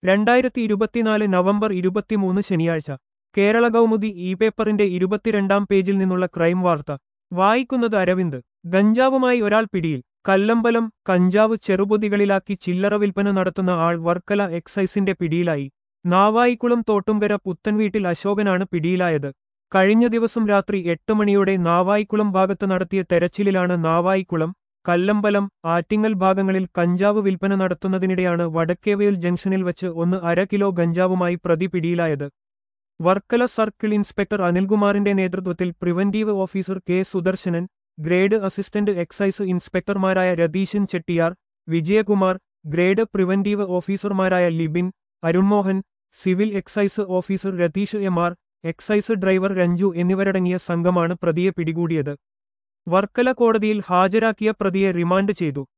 രണ്ടായിരത്തി ഇരുപത്തിനാല് നവംബർ ഇരുപത്തിമൂന്ന് ശനിയാഴ്ച കേരള കൗമുദി ഇ പേപ്പറിന്റെ ഇരുപത്തിരണ്ടാം പേജിൽ നിന്നുള്ള ക്രൈം വാർത്ത വായിക്കുന്നത് അരവിന്ദ് ഗഞ്ചാവുമായി ഒരാൾ പിടിയിൽ കല്ലമ്പലം കഞ്ചാവ് ചെറുപൊതികളിലാക്കി ചില്ലറ വിൽപ്പന നടത്തുന്ന ആൾ വർക്കല എക്സൈസിന്റെ പിടിയിലായി നാവായിക്കുളം തോട്ടുംകര പുത്തൻവീട്ടിൽ അശോകനാണ് പിടിയിലായത് കഴിഞ്ഞ ദിവസം രാത്രി എട്ട് മണിയോടെ നാവായിക്കുളം ഭാഗത്ത് നടത്തിയ തെരച്ചിലിലാണ് നാവായിക്കുളം കല്ലമ്പലം ആറ്റിങ്ങൽ ഭാഗങ്ങളിൽ കഞ്ചാവ് വിൽപ്പന നടത്തുന്നതിനിടെയാണ് വടക്കേവയൽ ജംഗ്ഷനിൽ വച്ച് ഒന്ന് അര കിലോ ഗഞ്ചാവുമായി പ്രതി പിടിയിലായത് വർക്കല സർക്കിൾ ഇൻസ്പെക്ടർ അനിൽകുമാറിന്റെ നേതൃത്വത്തിൽ preventive officer K Sudarsanan grade assistant excise ഇൻസ്പെക്ടർമാരായ രതീശൻ ചെട്ടിയാർ വിജയകുമാർ ഗ്രേഡ് പ്രിവന്റീവ് ഓഫീസർമാരായ Libin Arunmohan civil excise officer Ratheesh M R excise driver Ranju എന്നിവരടങ്ങിയ സംഘമാണ് പ്രതിയെ പിടികൂടിയത് വർക്കല കോടതിയിൽ ഹാജരാക്കിയ പ്രതിയെ റിമാൻഡ് ചെയ്തു